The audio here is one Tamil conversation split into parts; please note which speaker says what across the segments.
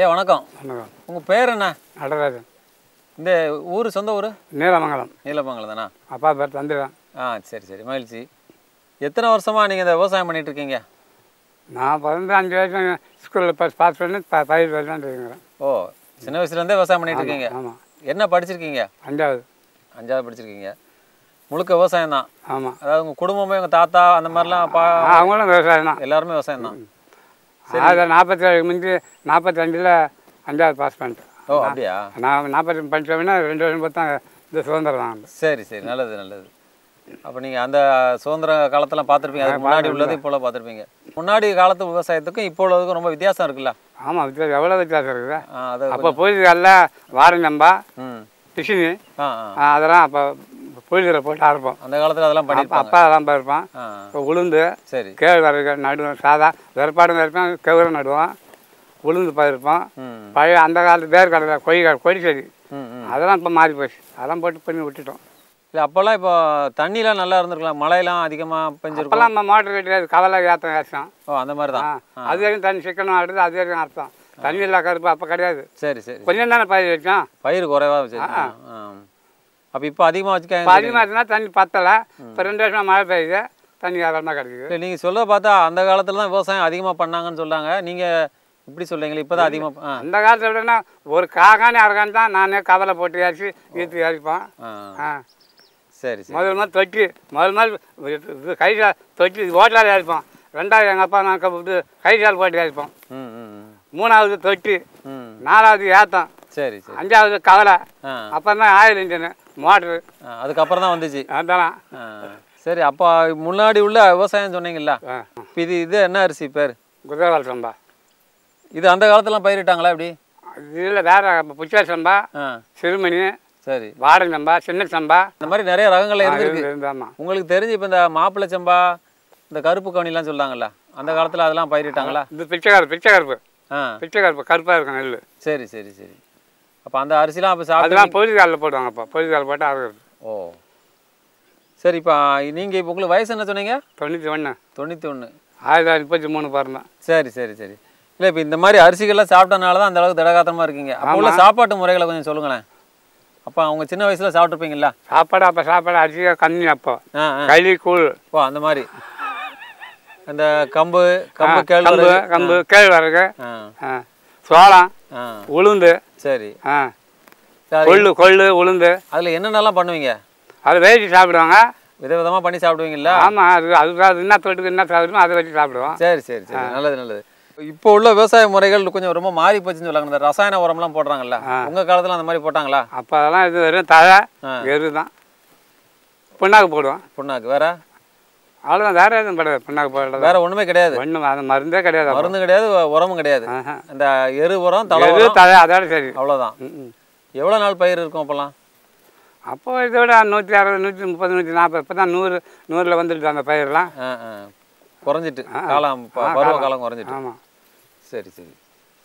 Speaker 1: ஐயா வணக்கம்
Speaker 2: வணக்கம்
Speaker 1: உங்கள் பேர் என்ன
Speaker 2: நடராஜன்
Speaker 1: இந்த ஊர் சொந்த ஊர்
Speaker 2: நீலமங்கலம்
Speaker 1: நீலமங்கலம் தானா
Speaker 2: அப்பா பேர் தந்திரன்
Speaker 1: ஆ சரி சரி மகிழ்ச்சி எத்தனை வருஷமாக நீங்கள் இந்த விவசாயம் பண்ணிட்டு இருக்கீங்க
Speaker 2: நான் பிறந்து அஞ்சு வயசு ஸ்கூலில் பாஸ் பாஸ் பண்ணி ப பயிர் வரலான்னு இருக்கிறேன்
Speaker 1: ஓ சின்ன வயசுலேருந்தே விவசாயம் பண்ணிட்டு இருக்கீங்க
Speaker 2: ஆமாம்
Speaker 1: என்ன படிச்சிருக்கீங்க
Speaker 2: அஞ்சாவது
Speaker 1: அஞ்சாவது படிச்சிருக்கீங்க முழுக்க விவசாயம் தான்
Speaker 2: ஆமாம்
Speaker 1: அதாவது உங்கள் குடும்பமே உங்கள் தாத்தா அந்த மாதிரிலாம் அப்பா
Speaker 2: அவங்களும் விவசாயம் தான்
Speaker 1: எல்லாருமே விவசாயம் தான்
Speaker 2: அதில் நாற்பத்தி ஏழு முந்தி நாற்பத்தஞ்சில் அஞ்சாவது பாஸ் பண்ணிட்டேன்
Speaker 1: ஓ அப்படியா
Speaker 2: நான் நாற்பத்தி படித்தோம்னா ரெண்டு வருஷம் பார்த்தா இந்த சுதந்திரம் தான்
Speaker 1: சரி சரி நல்லது நல்லது அப்போ நீங்கள் அந்த சுதந்திர காலத்தெல்லாம் பார்த்துருப்பீங்க அதுக்கு முன்னாடி உள்ளது இப்போ பார்த்துருப்பீங்க முன்னாடி காலத்து விவசாயத்துக்கும் இப்போ உள்ளதுக்கும் ரொம்ப வித்தியாசம் இருக்குல்ல
Speaker 2: ஆமாம் வித்தியாசம் எவ்வளோ வித்தியாசம் இருக்குது
Speaker 1: ஆ அதை
Speaker 2: அப்போ பொழுதுகளில் வாரஞ்சம்பா
Speaker 1: ம்
Speaker 2: டிஷினி
Speaker 1: ஆ ஆ
Speaker 2: அதெல்லாம் அப்போ பொழுதில் போட்டு அறுப்போம்
Speaker 1: அந்த காலத்தில் அதெல்லாம்
Speaker 2: அப்பா
Speaker 1: பண்ணியிருப்பாங்க
Speaker 2: அப்பா அதெல்லாம் போயிருப்பான்
Speaker 1: ஆ
Speaker 2: இப்போ உளுந்து
Speaker 1: சரி
Speaker 2: கேழ்வரகு நடுவோம் சாதா வெறுப்பாடும் இருப்போம் கெவுரம் நடுவோம் உளுந்து பயிருப்போம்
Speaker 1: ம்
Speaker 2: பழைய அந்த காலத்து வேர்க்கடலை கொய் கொடி செடி
Speaker 1: ம் ம்
Speaker 2: அதெல்லாம் இப்போ மாறி போச்சு அதெல்லாம் போட்டு பண்ணி விட்டுட்டோம்
Speaker 1: இல்லை அப்போல்லாம் இப்போ தண்ணிலாம் நல்லா இருந்திருக்கலாம் மழையெல்லாம் அதிகமாக பெஞ்சிருக்கும்
Speaker 2: அப்போல்லாம் நம்ம மோட்டர் கட்டியாது கவலை ஏற்றம் ஏற்றம்
Speaker 1: ஓ அந்த மாதிரி தான்
Speaker 2: அது வரைக்கும் தண்ணி சிக்கனம் ஆடுது அது வரைக்கும் அர்த்தம் தண்ணி இல்லா கருப்பு அப்போ கிடையாது
Speaker 1: சரி சரி
Speaker 2: கொஞ்சம் தானே பயிர் வச்சோம்
Speaker 1: பயிர் குறைவா வச்சிருக்கீங்க ஆ அப்போ இப்போ அதிகமாக
Speaker 2: இப்போ
Speaker 1: வச்சுக்க
Speaker 2: அதிகமாக இருந்தால் தண்ணி பத்தலை இப்போ ரெண்டு வருஷம் மழை பெய்யுது தண்ணி அதெல்லாம் கிடைக்குது
Speaker 1: இல்லை நீங்கள் சொல்ல பார்த்தா அந்த காலத்தில் தான் விவசாயம் அதிகமாக பண்ணாங்கன்னு சொன்னாங்க நீங்கள் இப்படி சொல்றீங்களே இப்போ தான் அதிகமாக ஆ
Speaker 2: அந்த காலத்தை விடனா ஒரு காக்கானி அரைக்கான் தான் நானே கவலை போட்டு ஏற்றி ஈத்து ஏறிப்போம்
Speaker 1: ஆ
Speaker 2: ஆ
Speaker 1: சரி சரி
Speaker 2: முதல் முதல் தொட்டி முதல் முதல் இது கைசால் தொட்டி ஓட்டலால் ஏறிப்போம் ரெண்டாவது எங்கள் அப்பா நான் க- இது கைசால் போட்டு ஏறிப்போம்
Speaker 1: ம் ம் ம்.
Speaker 2: மூணாவது தொட்டி
Speaker 1: ம்
Speaker 2: நாலாவது ஏத்தம்
Speaker 1: சரி சரி
Speaker 2: அஞ்சாவது கவலை
Speaker 1: ஆ
Speaker 2: அப்புறம் தான் ஆயில் இன்ஜினு மோட்ரு
Speaker 1: ஆ, அதுக்கப்புறம் தான் வந்துச்சு
Speaker 2: அதெல்லாம்
Speaker 1: ஆ சரி அப்போ முன்னாடி உள்ள விவசாயம் சொன்னீங்கல்ல
Speaker 2: ஆ
Speaker 1: இப்போ இது இது என்ன அரிசி பேர்
Speaker 2: குதிரவால் சம்பா
Speaker 1: இது அந்த காலத்துலாம் பயிரிட்டாங்களா இப்படி
Speaker 2: இதில் வேற புச்சா சம்பா
Speaker 1: ஆ
Speaker 2: சிறுமணி
Speaker 1: சரி
Speaker 2: வாடகை சம்பா சின்ன சம்பா
Speaker 1: இந்த மாதிரி நிறைய ரகங்கள் இருந்திருக்கு
Speaker 2: இருந்தாமா
Speaker 1: உங்களுக்கு தெரிஞ்சு இப்போ இந்த மாப்பிள்ளை சம்பா இந்த கருப்பு கவனிலாம் சொல்றாங்கல்ல அந்த காலத்தில் அதெல்லாம் பயிரிட்டாங்களா
Speaker 2: இது பிச்சைக்காரப்பு பிச்சைக்காரப்பு
Speaker 1: ஆ
Speaker 2: பிச்சைக்காரப்பு கருப்பாக இருக்கும் நெல்
Speaker 1: சரி சரி சரி அப்போ அந்த அரிசிலாம் அப்போ சாப்பிட்டு
Speaker 2: அதெல்லாம் பொழுது காலில் போடுவாங்க அப்போ பொழுது கால் போட்டு அறுக்கிறது
Speaker 1: ஓ சரி இப்போ நீங்கள் இப்போ உங்களுக்கு வயசு என்ன சொன்னீங்க
Speaker 2: தொண்ணூற்றி ஒன்று
Speaker 1: தொண்ணூற்றி ஒன்று
Speaker 2: ஆயிரத்தி தொள்ளாயிரத்தி முப்பத்தி மூணு பிறந்தேன்
Speaker 1: சரி சரி சரி இல்லை இப்போ இந்த மாதிரி அரிசிகள்லாம் சாப்பிட்டனால தான் அந்த அளவுக்கு திடகாத்திரமா இருக்கீங்க அப்போ உள்ள சாப்பாட்டு முறைகளை கொஞ்சம் சொல்லுங்களேன் அப்போ அவங்க சின்ன வயசில் சாப்பிட்ருப்பீங்களா
Speaker 2: சாப்பாடு அப்போ சாப்பாடு அரிசியாக கம்மி அப்போ
Speaker 1: ஆ ஆ
Speaker 2: களி கூழ்
Speaker 1: ஓ அந்த மாதிரி அந்த கம்பு கம்பு
Speaker 2: கம்பு
Speaker 1: கேழ்வரகு
Speaker 2: கம்பு கேழ்வரகு
Speaker 1: ஆ
Speaker 2: ஆ சோளம்
Speaker 1: ஆ
Speaker 2: உளுந்து
Speaker 1: சரி
Speaker 2: ஆ
Speaker 1: சரி
Speaker 2: கொள்ளு கொள்ளு உளுந்து
Speaker 1: அதில் என்னென்னலாம் பண்ணுவீங்க
Speaker 2: அதை வேட்டி சாப்பிடுவாங்க
Speaker 1: விதவிதமாக பண்ணி சாப்பிடுவீங்களா
Speaker 2: ஆமாம் அது அதுக்கு அது என்ன தொட்டுக்கு என்ன சாப்பிடுமோ அதை வச்சு சாப்பிடுவோம்
Speaker 1: சரி சரி சரி நல்லது நல்லது இப்போ உள்ள விவசாய முறைகள் கொஞ்சம் ரொம்ப மாறி போச்சுன்னு சொல்லுவாங்க இந்த ரசாயன உரம்லாம் போடுறாங்கல்ல உங்க காலத்துல அந்த மாதிரி போட்டாங்களா
Speaker 2: அப்போ அதெல்லாம் இது வெறும் தழை
Speaker 1: ஆ.
Speaker 2: எரு தான் புண்ணாக்கு போடுவோம்
Speaker 1: புண்ணாக்கு வேற
Speaker 2: அவ்வளோதான் வேற எதுவும் கிடையாது புண்ணாக்கு போடுறது
Speaker 1: வேற ஒண்ணுமே கிடையாது
Speaker 2: ஒன்றும் அது மருந்தே கிடையாது அப்போ.
Speaker 1: மருந்து கிடையாது உரமும் கிடையாது
Speaker 2: ஆஹா.
Speaker 1: இந்த எரு உரம் தலை
Speaker 2: எரு
Speaker 1: உரம்
Speaker 2: தழை அதோட சரி
Speaker 1: அவ்வளவுதான்
Speaker 2: ம், ம்.
Speaker 1: எவ்வளவு நாள் பயிர் இருக்கும் அப்போல்லாம்
Speaker 2: அப்போ இதை விட நூற்றி அறுபது நூற்றி முப்பது நூற்றி நாற்பது இப்போ தான் நூறு நூறில் வந்துட்டு அந்த பயிரெலாம்
Speaker 1: ஆ, ஆ. குறைஞ்சிட்டு காலம் ப- பருவ காலம் குறைஞ்சிட்டு
Speaker 2: ஆமாம்
Speaker 1: சரி சரி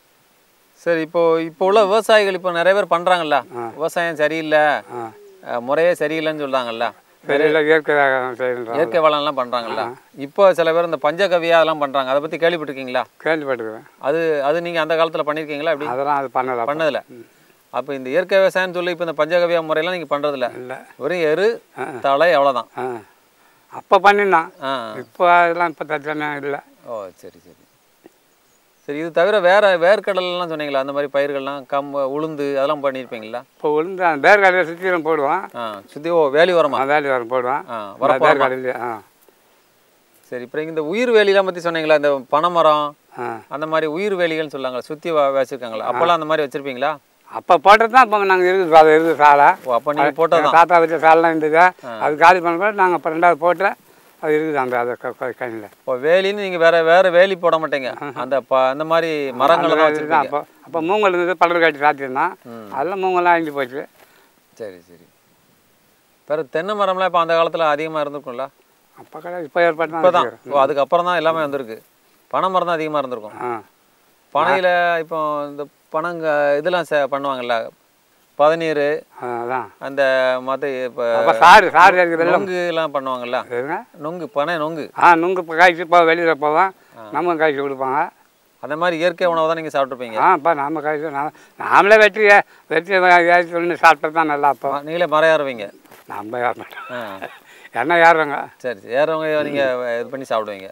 Speaker 1: சரி இப்போ இப்போ உள்ள விவசாயிகள் இப்போ நிறைய பேர் பண்றாங்கல்ல விவசாயம் சரியில்லை
Speaker 2: ஆ
Speaker 1: அஹ், முறையே சரியில்லைன்னு சொல்றாங்கல்ல
Speaker 2: சரியில்லை இயற்கை செய்யணும்
Speaker 1: இயற்கை வளம்லாம் பண்றாங்கல்ல இப்போ சில பேர் இந்த பஞ்சகவியா அதெல்லாம் பண்றாங்க அதை பத்தி கேள்விப்பட்டிருக்கீங்களா
Speaker 2: கேள்விப்பட்டுக்கிறேன்
Speaker 1: அது அது நீங்க அந்த காலத்துல பண்ணிருக்கீங்களா அப்படி
Speaker 2: அதெல்லாம் அது பண்ணலை அப்போ.
Speaker 1: பண்ணதில்ல அப்போ இந்த இயற்கை விவசாயம்னு சொல்லி இப்போ இந்த பஞ்சகவியா முறையெல்லாம் நீங்க பண்றதில்ல
Speaker 2: இல்லை
Speaker 1: வெறும் எரு தலை அவ்வளவுதான்
Speaker 2: ஆ அப்போ பண்ணிருந்தான்
Speaker 1: ஆ
Speaker 2: இப்போ அதெல்லாம் இப்போ தச்சமே இல்லை
Speaker 1: ஓ சரி சரி சரி இது தவிர வேற வேர்க்கடலாம் சொன்னீங்களா அந்த மாதிரி பயிர்கள்லாம் கம்பு உளுந்து அதெல்லாம் பண்ணியிருப்பீங்களா
Speaker 2: இப்போ உளுந்து அந்த பேர்காடியில் சுற்றிலும் போடுவான்
Speaker 1: ஆ சுத்தி ஓ வேலி உரமா
Speaker 2: வேலி வரம் போடுவான்
Speaker 1: ஆ வரப்போ
Speaker 2: பேர்காடியில் ஆ
Speaker 1: சரி இப்போ இந்த உயிர் வேலிலாம் பத்தி சொன்னீங்களா இந்த பனைமரம்
Speaker 2: ஆ
Speaker 1: அந்த மாதிரி உயிர் வேலிகள்னு சொல்லுவாங்க சுற்றி வச்சுருக்காங்களா அப்போல்லாம் அந்த மாதிரி வச்சுருப்பீங்களா
Speaker 2: அப்போ போட்டது தான் இப்போ நாங்கள் இருக்குது அது இருக்குது சாலை
Speaker 1: ஓ அப்போ நீங்கள் போட்டது
Speaker 2: எங்கள் தாத்தா வச்ச சாலைலாம் இருந்தது அது காலி பண்ண கூட நாங்கள் இப்போ ரெண்டாவது போட்டு அது இருக்குது அந்த அது கணியில்
Speaker 1: இப்போ வேலின்னு நீங்கள் வேற வேற வேலி போட மாட்டீங்க அந்த ப அந்த மாதிரி மரங்களை தான்
Speaker 2: தான்
Speaker 1: வச்சுருப்பீங்க
Speaker 2: அப்போ அப்போ மூங்கல் இருந்தது படர் காட்டி சாத்தியிருந்தான் அதெல்லாம் மூங்கல்லாம் அழிஞ்சு போச்சு
Speaker 1: சரி சரி வேற தென்னை மரம்லாம் இப்போ அந்த காலத்தில் அதிகமாக இருந்திருக்கும்ல
Speaker 2: அப்போ கிடையாது இப்போ ஏற்பாடு
Speaker 1: இப்போ
Speaker 2: தான்
Speaker 1: தான் ஓ அதுக்கப்புறம் தான் எல்லாமே வந்திருக்கு பனை மரம் தான் அதிகமாக இருந்திருக்கும்
Speaker 2: ஆ
Speaker 1: பனையில் இப்போ இந்த பனங்க இதெல்லாம் ச பண்ணுவாங்கல்ல பதநீர்
Speaker 2: ஆ, அதான்
Speaker 1: அந்த மற்ற இப்போ
Speaker 2: அப்போ சாறு சாறு இருக்குது வெள்ளம்
Speaker 1: நொங்குலாம் பண்ணுவாங்கல்ல
Speaker 2: சரிங்க
Speaker 1: நொங்கு பனை நொங்கு
Speaker 2: ஆ நுங்கு இப்போ காய்ச்சி இப்போ வெளியில் போவேன் நம்ம காய்ச்சி கொடுப்பாங்க
Speaker 1: அந்த மாதிரி இயற்கை உணவு தான் நீங்கள் சாப்பிட்ருப்பீங்க
Speaker 2: ஆ அப்போ நாம கை நாம் நாமளே வெட்டி வெட்டி ஏற்றி சொல்லி சாப்பிட்டா தான் நல்லா அப்போ
Speaker 1: நீங்களே மரம் ஏறுவீங்க
Speaker 2: நம்ம ஏற மாட்டோம்
Speaker 1: ஆ
Speaker 2: என்ன ஏறுறோங்க
Speaker 1: சரி சரி ஏறவங்க நீங்கள் இது பண்ணி சாப்பிடுவீங்க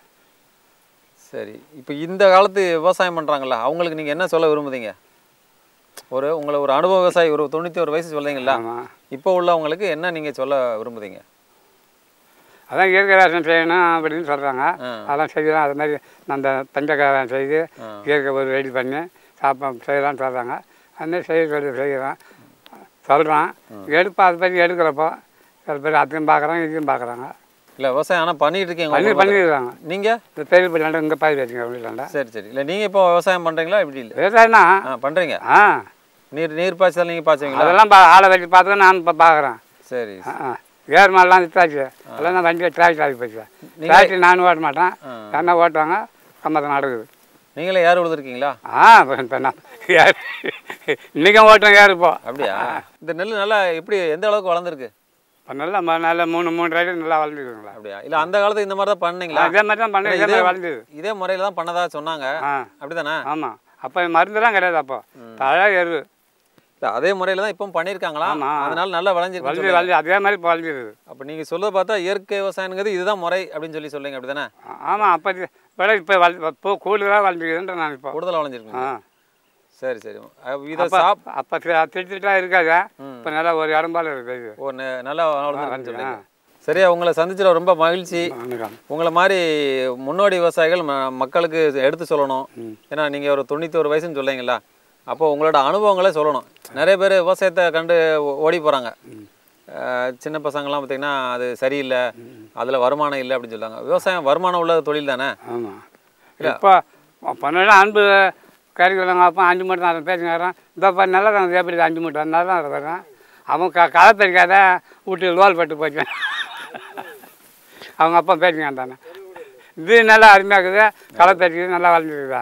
Speaker 1: சரி இப்போ இந்த காலத்து விவசாயம் பண்ணுறாங்கல்ல அவங்களுக்கு நீங்கள் என்ன சொல்ல விரும்புதீங்க ஒரு உங்களை ஒரு அனுபவ விவசாயி ஒரு தொண்ணூற்றி ஒரு வயசு சொல்றீங்களா
Speaker 2: ஆமாம்
Speaker 1: இப்போ உள்ளவங்களுக்கு என்ன நீங்கள் சொல்ல விரும்புதீங்க
Speaker 2: அதான் இயற்கை விவசாயம் செய்யணும் அப்படின்னு சொல்கிறாங்க
Speaker 1: ஆ.
Speaker 2: அதெல்லாம் செய்யலாம் அது மாதிரி அந்த தஞ்சக்காரம் செய்து
Speaker 1: ஆ.
Speaker 2: இயற்கை ஒரு ரெடி பண்ணி சாப்பா செய்யலாம்னு சொல்கிறாங்க அது மாதிரி செய்ய சொல்லி செய்கிறோம் சொல்கிறான் எடுப்பா அதை பற்றி எடுக்கிறப்போ சில பேர் அதையும் பார்க்குறாங்க இதையும் பார்க்குறாங்க
Speaker 1: இல்லை விவசாயம் ஆனால் பண்ணிட்டு இருக்கீங்க
Speaker 2: பண்ணி
Speaker 1: உங்க
Speaker 2: பண்ணிடுறாங்க
Speaker 1: நீங்கள்
Speaker 2: இந்த பெரிய பிள்ளாண்ட இங்கே பாய் வச்சுங்க வீட்டாண்ட
Speaker 1: சரி சரி இல்லை நீங்கள் இப்போ விவசாயம் பண்ணுறீங்களா இப்படி இல்லை
Speaker 2: விவசாயம்னா
Speaker 1: ஆ பண்ணுறீங்க
Speaker 2: ஆ
Speaker 1: நீர் நீர் பாய்ச்சல் நீங்கள் பாய்ச்சுவீங்களா
Speaker 2: அதெல்லாம் பா ஆளை வச்சு பார்த்து நான் இப்போ பார்க்குறேன்
Speaker 1: சரி
Speaker 2: ஆ ஆ ஏர் மாடெல்லாம் வித்தாச்சு அதெல்லாம் நான் வண்டியை டிராக்டர் ஆகி போச்சு டிராக்டர் நானும் ஓட்ட மாட்டேன்
Speaker 1: ஆ.
Speaker 2: என்ன ஓட்டுவாங்க கம்மத்தை நடக்குது
Speaker 1: நீங்களே யார் உழுதுருக்கீங்களா
Speaker 2: ஆ இப்போ நான் ஏர் இன்றைக்கும் ஓட்டுறேன் ஏர் இப்போ
Speaker 1: அப்படியா இந்த நெல் நல்லா எப்படி எந்த அளவுக்கு வளர்ந்துருக்கு
Speaker 2: இப்போ நல்லா ம- நல்லா மூணு மூணு ரைடு நல்லா வளர்ந்துருக்குங்களா
Speaker 1: அப்படியா இல்லை அந்த காலத்துக்கு இந்த மாதிரி தான் பண்ணீங்களா
Speaker 2: அதே மாதிரி தான் பண்ணேன் இதே
Speaker 1: இதே
Speaker 2: மாதிரி வளர்ந்துது
Speaker 1: இதே முறையில் தான் பண்ணதா சொன்னாங்க
Speaker 2: ஆ
Speaker 1: அப்படிதானே
Speaker 2: ஆமாம் அப்போ மருந்துலாம் கிடையாது அப்போ தழை எரு
Speaker 1: இல்ல, அதே முறையில் தான் இப்போ பண்ணியிருக்காங்களா
Speaker 2: ஆமா.
Speaker 1: அதனால நல்லா விளைஞ்சிருக்கு
Speaker 2: வளர்ந்து வளர்ந்து அதே மாதிரி இப்போ வளர்ந்துருது
Speaker 1: அப்போ நீங்கள் சொல்ல பார்த்தா இயற்கை விவசாயங்கிறது இதுதான் முறை அப்படின்னு சொல்லி சொல்லுங்க அப்படிதானே
Speaker 2: ஆமாம் அப்போ விட இப்போ வள இப்போ கூடுதலாக வளர்ந்துருக்குதுன்ற நான் இப்போ
Speaker 1: கூடுதலாக விளைஞ்சிருக்கு
Speaker 2: ஆ
Speaker 1: சரி சரி அஹ் இதை
Speaker 2: அப்போ
Speaker 1: சாப்
Speaker 2: அப்போ திட்டுலாம் இருக்காது
Speaker 1: ம்.
Speaker 2: இப்போ நல்லா ஒரு இடம்பால இருக்குது
Speaker 1: ஓ நெ- நல்லா வளர்ந்துருக்குன்னு
Speaker 2: வந்து,
Speaker 1: சொல்லுங்க சரியா உங்களை சந்திச்சதுல ரொம்ப மகிழ்ச்சி
Speaker 2: வணக்கம்
Speaker 1: உங்களை மாதிரி முன்னோடி விவசாயிகள் ம- மக்களுக்கு எடுத்து சொல்லணும்
Speaker 2: ம்.
Speaker 1: ஏன்னா நீங்கள் ஒரு தொண்ணூத்தொரு வயசுன்னு சொல்றீங்களா அப்போ உங்களோட அனுபவங்களை சொல்லணும் நிறைய பேர் விவசாயத்தை கண்டு ஓ- ஓடி போகிறாங்க சின்ன பசங்கள்லாம் பார்த்தீங்கன்னா அது சரியில்லை அதில் வருமானம் இல்லை அப்படின்னு சொல்றாங்க விவசாயம் வருமானம் உள்ள தொழில் தானே
Speaker 2: ஆமாம் இப்போ பண்ணலாம் அன்பு கறிக்கொள்ளாங்க அப்போ அஞ்சு மூட்டை நான் பேசுங்கிறேன் இந்த இப்போ நல்லா தான் எப்படி அஞ்சு மூட்டை நல்லா தான் இருக்கிறேன் அவன் க களை தெரியாத வீட்டு லோல் பட்டு போச்சு அவங்க அப்பா பேசுங்க தானே இது நல்லா அருமையாக இருக்குது களை தெரிக்குது நல்லா வளர்ந்துருக்குதா